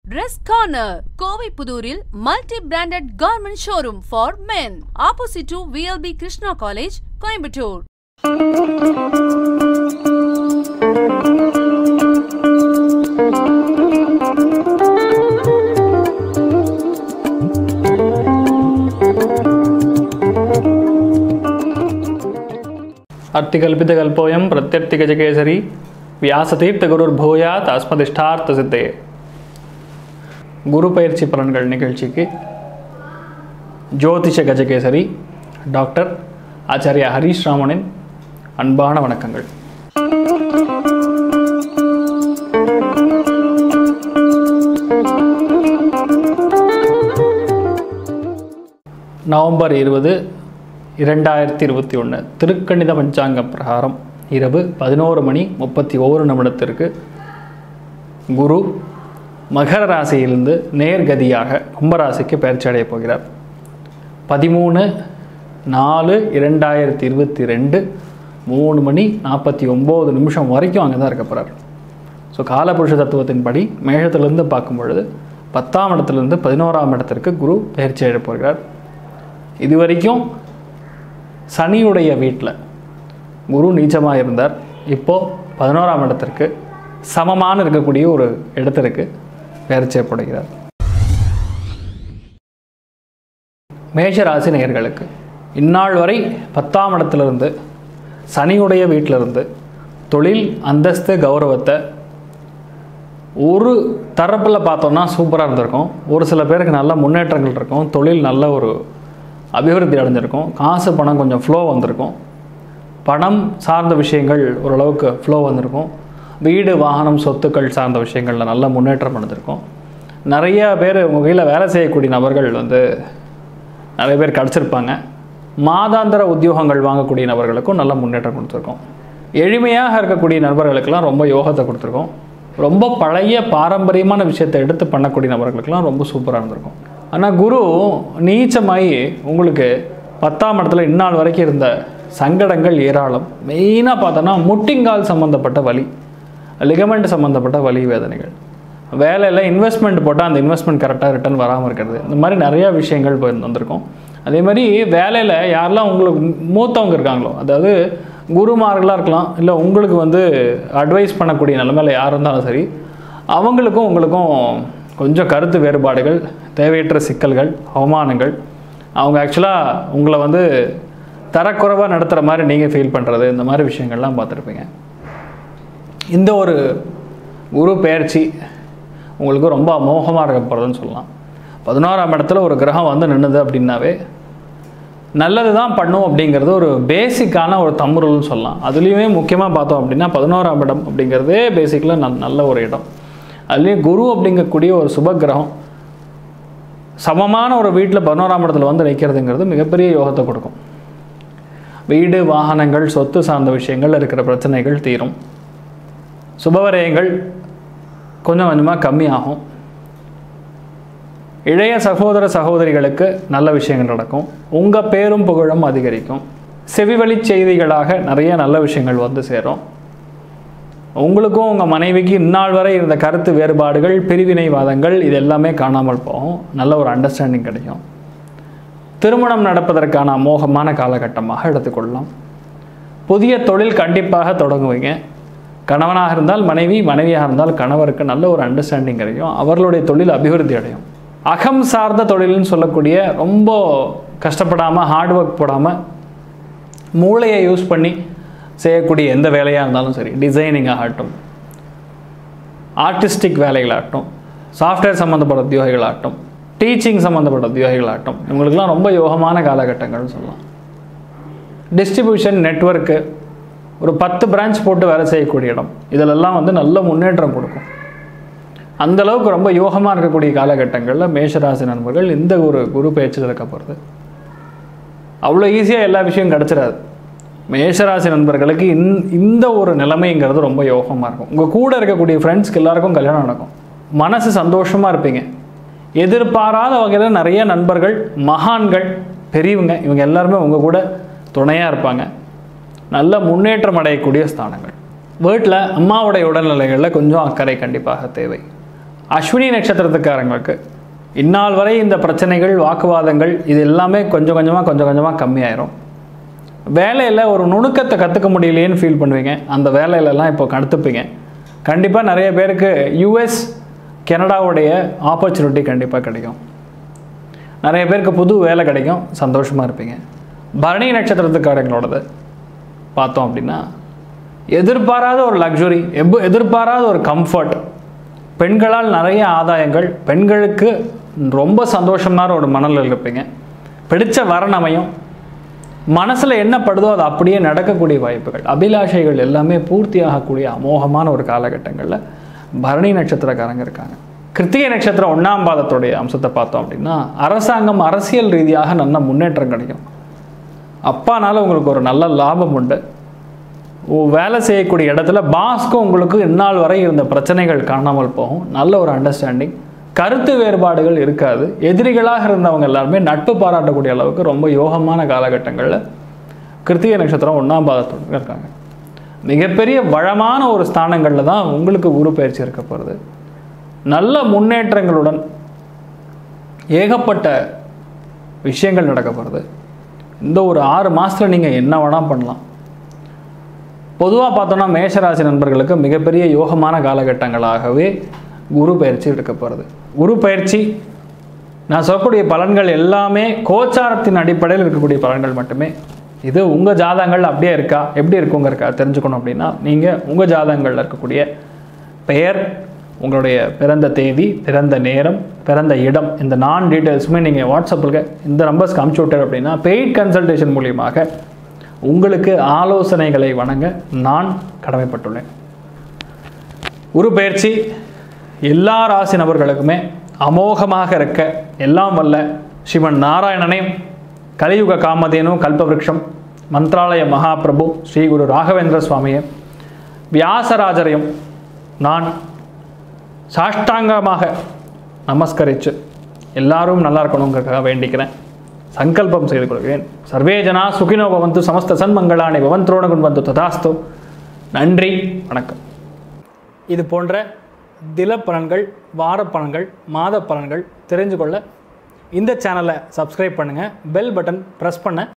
Dress Corner, Kovai புதூரில் multi branded garment showroom for men opposite to VLB Krishna college Coimbatore அர்த்திகல்பிதகல்போயம் பிரத்யர்த்திகஜகேசரி வியாசதீர்த்தகுருர்பூயாத் அஸ்மதிஷ்டார்த்த சித்தே குரு பயிற்சி பலன்கள் நிகழ்ச்சிக்கு ஜோதிஷ கஜகேசரி டாக்டர் ஆச்சாரியா ஹரீஷ் ராமனின் அன்பான வணக்கங்கள் நவம்பர் இருபது இரண்டாயிரத்தி இருபத்தி ஒன்று திருக்கணித பஞ்சாங்க பிரகாரம் இரவு பதினோரு மணி முப்பத்தி ஓரு நிமிடத்திற்கு குரு மகர ராசியிலிருந்து நேர்கதியாக கும்பராசிக்கு பயிற்சி அடையப் போகிறார் பதிமூணு நாலு இரண்டாயிரத்தி இருபத்தி ரெண்டு மூணு மணி நாற்பத்தி ஒம்பது நிமிஷம் வரைக்கும் அங்கே தான் இருக்க போகிறார் ஸோ காலபுருஷ தத்துவத்தின்படி மேஷத்திலிருந்து பார்க்கும் பொழுது பத்தாம் இடத்துலேருந்து பதினோராம் இடத்திற்கு குரு பயிற்சி அடையப் போகிறார் இது வரைக்கும் சனியுடைய வீட்டில் குரு நீச்சமாக இருந்தார் இப்போது பதினோராம் இடத்திற்கு சமமான இருக்கக்கூடிய ஒரு இடத்திற்கு பயிற்சி ஏற்படுகிறார் மேஷ ராசி நேயர்களுக்கு இந்நாள் வரை பத்தாம் இடத்திலிருந்து சனியுடைய வீட்டிலிருந்து தொழில் அந்தஸ்து கௌரவத்தை ஒரு தரப்பில் பார்த்தோம்னா சூப்பராக இருந்திருக்கும் ஒரு சில பேருக்கு நல்ல முன்னேற்றங்கள் இருக்கும் தொழில் நல்ல ஒரு அபிவிருத்தி அடைஞ்சிருக்கும் காசு பணம் கொஞ்சம் ஃப்ளோ வந்திருக்கும் பணம் சார்ந்த விஷயங்கள் ஓரளவுக்கு ஃப்ளோ வந்திருக்கும் வீடு வாகனம் சொத்துக்கள் சார்ந்த விஷயங்களில் நல்ல முன்னேற்றம் அடைஞ்சிருக்கும் நிறைய பேர் உங்கள் கையில் வேலை செய்யக்கூடிய நபர்கள் வந்து நிறைய பேர் கிடச்சிருப்பாங்க மாதாந்திர உத்தியோகங்கள் வாங்கக்கூடிய நபர்களுக்கும் நல்ல முன்னேற்றம் கொடுத்துருக்கோம் எளிமையாக இருக்கக்கூடிய நபர்களுக்கெல்லாம் ரொம்ப யோகத்தை கொடுத்துருக்கோம் ரொம்ப பழைய பாரம்பரியமான விஷயத்தை எடுத்து பண்ணக்கூடிய நபர்களுக்கெல்லாம் ரொம்ப சூப்பராக இருந்திருக்கும் ஆனால் குரு நீச்சமாகி உங்களுக்கு பத்தாம் இடத்துல இந்நாள் வரைக்கும் இருந்த சங்கடங்கள் ஏராளம் மெயினாக பார்த்தோன்னா முட்டிங்கால் சம்மந்தப்பட்ட வலி லிகமெண்ட் சம்மந்தப்பட்ட வலி வேதனைகள் வேலையில் இன்வெஸ்ட்மெண்ட் போட்டால் அந்த இன்வெஸ்ட்மெண்ட் கரெக்டாக ரிட்டர்ன் வராமல் இருக்கிறது இந்த மாதிரி நிறையா விஷயங்கள் போய் வந்திருக்கும் அதே மாதிரி வேலையில் யாரெல்லாம் உங்களுக்கு மூத்தவங்க இருக்காங்களோ அதாவது குருமார்களாக இருக்கலாம் இல்லை உங்களுக்கு வந்து அட்வைஸ் பண்ணக்கூடிய நிலைமையில யார் இருந்தாலும் சரி அவங்களுக்கும் உங்களுக்கும் கொஞ்சம் கருத்து வேறுபாடுகள் தேவையற்ற சிக்கல்கள் அவமானங்கள் அவங்க ஆக்சுவலாக உங்களை வந்து தரக்குறைவாக நடத்துகிற மாதிரி நீங்கள் ஃபீல் பண்ணுறது இந்த மாதிரி விஷயங்கள்லாம் பார்த்துருப்பீங்க இந்த ஒரு குரு பெயர்ச்சி உங்களுக்கு ரொம்ப அமோகமாக இருக்க போகிறதுன்னு சொல்லலாம் பதினோராம் இடத்துல ஒரு கிரகம் வந்து நின்றுது அப்படின்னாவே நல்லது தான் பண்ணும் அப்படிங்கிறது ஒரு பேசிக்கான ஒரு தம்புருள்னு சொல்லலாம் அதுலேயுமே முக்கியமாக பார்த்தோம் அப்படின்னா பதினோராம் இடம் அப்படிங்கிறதே பேசிக்கில் நல் நல்ல ஒரு இடம் அதுலேயும் குரு அப்படிங்கக்கூடிய ஒரு சுப கிரகம் சமமான ஒரு வீட்டில் பதினோராம் இடத்துல வந்து நிற்கிறதுங்கிறது மிகப்பெரிய யோகத்தை கொடுக்கும் வீடு வாகனங்கள் சொத்து சார்ந்த விஷயங்கள் இருக்கிற பிரச்சனைகள் தீரும் சுபவரயங்கள் கொஞ்சம் கொஞ்சமாக கம்மியாகும் இளைய சகோதர சகோதரிகளுக்கு நல்ல விஷயங்கள் நடக்கும் உங்கள் பேரும் புகழும் அதிகரிக்கும் செவிவழி செய்திகளாக நிறைய நல்ல விஷயங்கள் வந்து சேரும் உங்களுக்கும் உங்கள் மனைவிக்கு இந்நாள் வரை இருந்த கருத்து வேறுபாடுகள் பிரிவினைவாதங்கள் இது எல்லாமே காணாமல் போகும் நல்ல ஒரு அண்டர்ஸ்டாண்டிங் கிடைக்கும் திருமணம் நடப்பதற்கான அமோகமான காலகட்டமாக எடுத்துக்கொள்ளலாம் புதிய தொழில் கண்டிப்பாக தொடங்குவீங்க கணவனாக இருந்தால் மனைவி மனைவியாக இருந்தால் கணவருக்கு நல்ல ஒரு அண்டர்ஸ்டாண்டிங் கிடைக்கும் அவர்களுடைய தொழில் அபிவிருத்தி அடையும் அகம் சார்ந்த தொழில்னு சொல்லக்கூடிய ரொம்ப கஷ்டப்படாமல் ஹார்ட் ஒர்க் போடாமல் மூளையை யூஸ் பண்ணி செய்யக்கூடிய எந்த வேலையாக இருந்தாலும் சரி டிசைனிங் ஆகட்டும் ஆர்டிஸ்டிக் வேலைகளாகட்டும் சாஃப்ட்வேர் சம்மந்தப்பட்ட உத்தியோகிகளாகட்டும் டீச்சிங் சம்மந்தப்பட்ட உத்தியோகிகளாகட்டும் இவங்களுக்கெல்லாம் ரொம்ப யோகமான காலகட்டங்கள்னு சொல்லலாம் டிஸ்ட்ரிபியூஷன் நெட்ஒர்க்கு ஒரு பத்து பிரான்ச் போட்டு வேலை செய்யக்கூடிய இடம் இதிலெல்லாம் வந்து நல்ல முன்னேற்றம் கொடுக்கும் அந்த அளவுக்கு ரொம்ப யோகமாக இருக்கக்கூடிய காலகட்டங்களில் மேஷராசி நண்பர்கள் இந்த ஒரு குரு பயிற்சியில் இருக்க போகிறது அவ்வளோ ஈஸியாக எல்லா விஷயம் கிடச்சிடாது மேஷராசி நண்பர்களுக்கு இந் இந்த ஒரு நிலைமைங்கிறது ரொம்ப யோகமாக இருக்கும் உங்கள் கூட இருக்கக்கூடிய ஃப்ரெண்ட்ஸ்க்கு எல்லாருக்கும் கல்யாணம் நடக்கும் மனசு சந்தோஷமாக இருப்பீங்க எதிர்பாராத வகையில் நிறைய நண்பர்கள் மகான்கள் பெரியவங்க இவங்க எல்லாருமே உங்கள் கூட துணையாக இருப்பாங்க நல்ல முன்னேற்றம் அடையக்கூடிய ஸ்தானங்கள் வீட்டில் அம்மாவுடைய உடல்நிலைகளில் கொஞ்சம் அக்கறை கண்டிப்பாக தேவை அஸ்வினி நட்சத்திரத்துக்காரங்களுக்கு இந்நாள் வரை இந்த பிரச்சனைகள் வாக்குவாதங்கள் இது எல்லாமே கொஞ்சம் கொஞ்சமாக கொஞ்சம் கொஞ்சமாக கம்மியாயிரும் வேலையில் ஒரு நுணுக்கத்தை கற்றுக்க முடியலையேன்னு ஃபீல் பண்ணுவீங்க அந்த வேலையிலலாம் இப்போ கற்றுப்பீங்க கண்டிப்பாக நிறைய பேருக்கு யூஎஸ் கனடாவுடைய ஆப்பர்ச்சுனிட்டி கண்டிப்பாக கிடைக்கும் நிறைய பேருக்கு புது வேலை கிடைக்கும் சந்தோஷமாக இருப்பீங்க பரணி நட்சத்திரத்துக்காரங்களோடது பார்த்தோம் அப்படின்னா எதிர்பாராத ஒரு லக்ஸுரி எப் எதிர்பாராத ஒரு கம்ஃபர்ட் பெண்களால் நிறைய ஆதாயங்கள் பெண்களுக்கு ரொம்ப சந்தோஷமான ஒரு மனநிலையில் இருப்பீங்க பிடிச்ச வரணமையும் மனசில் என்ன படுதோ அது அப்படியே நடக்கக்கூடிய வாய்ப்புகள் அபிலாஷைகள் எல்லாமே பூர்த்தி ஆகக்கூடிய அமோகமான ஒரு காலகட்டங்களில் பரணி நட்சத்திரக்காரங்க இருக்காங்க கிருத்திகை நட்சத்திரம் ஒன்றாம் பாதத்துடைய அம்சத்தை பார்த்தோம் அப்படின்னா அரசாங்கம் அரசியல் ரீதியாக நல்ல முன்னேற்றம் கிடைக்கும் அப்பானால உங்களுக்கு ஒரு நல்ல லாபம் உண்டு ஓ- வேலை செய்யக்கூடிய இடத்துல பாஸ்க்கும் உங்களுக்கு இந்நாள் வரை இருந்த பிரச்சனைகள் காணாமல் போகும் நல்ல ஒரு அண்டர்ஸ்டாண்டிங் கருத்து வேறுபாடுகள் இருக்காது எதிரிகளாக இருந்தவங்க எல்லாருமே நட்பு பாராட்டக்கூடிய அளவுக்கு ரொம்ப யோகமான காலகட்டங்களில் கிருத்திகை நட்சத்திரம் ஒன்றாம் பாதத்தோடு இருக்காங்க மிகப்பெரிய வளமான ஒரு ஸ்தானங்களில் தான் உங்களுக்கு குரு பயிற்சி இருக்க போகிறது நல்ல முன்னேற்றங்களுடன் ஏகப்பட்ட விஷயங்கள் நடக்க போகிறது இந்த ஒரு ஆறு மாதத்தில் நீங்கள் என்ன வேணால் பண்ணலாம் பொதுவாக பார்த்தோன்னா மேஷராசி நண்பர்களுக்கு மிகப்பெரிய யோகமான காலகட்டங்களாகவே குரு பயிற்சி எடுக்க போகிறது குரு பயிற்சி நான் சொல்லக்கூடிய பலன்கள் எல்லாமே கோச்சாரத்தின் அடிப்படையில் இருக்கக்கூடிய பலன்கள் மட்டுமே இது உங்கள் ஜாதகங்கள் அப்படியே இருக்கா எப்படி இருக்குங்க இருக்கா தெரிஞ்சுக்கணும் அப்படின்னா நீங்கள் உங்கள் ஜாதகங்களில் இருக்கக்கூடிய பெயர் உங்களுடைய பிறந்த தேதி பிறந்த நேரம் பிறந்த இடம் இந்த நான் டீட்டெயில்ஸுமே நீங்கள் வாட்ஸ்அப்பில் இந்த நம்பர்ஸ்க்கு அமுச்சு விட்டார் அப்படின்னா பெய்ட் கன்சல்டேஷன் மூலியமாக உங்களுக்கு ஆலோசனைகளை வழங்க நான் கடமைப்பட்டுள்ளேன் குரு பயிற்சி எல்லா ராசி நபர்களுக்குமே அமோகமாக இருக்க எல்லாம் வல்ல சிவன் நாராயணனையும் கலியுக காமதேனு கல்பவருஷம் மந்த்ராலய மகாபிரபு ஸ்ரீ குரு ராகவேந்திர சுவாமியை வியாசராஜரையும் நான் சாஷ்டாங்கமாக நமஸ்கரித்து எல்லாரும் நல்லா இருக்கணுங்கிறதுக்காக வேண்டிக்கிறேன் சங்கல்பம் செய்து கொள்கிறேன் சர்வே ஜனா சுகினோ பவந்து சமஸ்த சன்மங்களானி பவந்தோணகுன் வந்து ததாஸ்து நன்றி வணக்கம் இது போன்ற தில பலன்கள் வார பலன்கள் மாத பலன்கள் தெரிஞ்சு கொள்ள இந்த சேனலை சப்ஸ்கிரைப் பண்ணுங்கள் பெல் பட்டன் ப்ரெஸ் பண்ண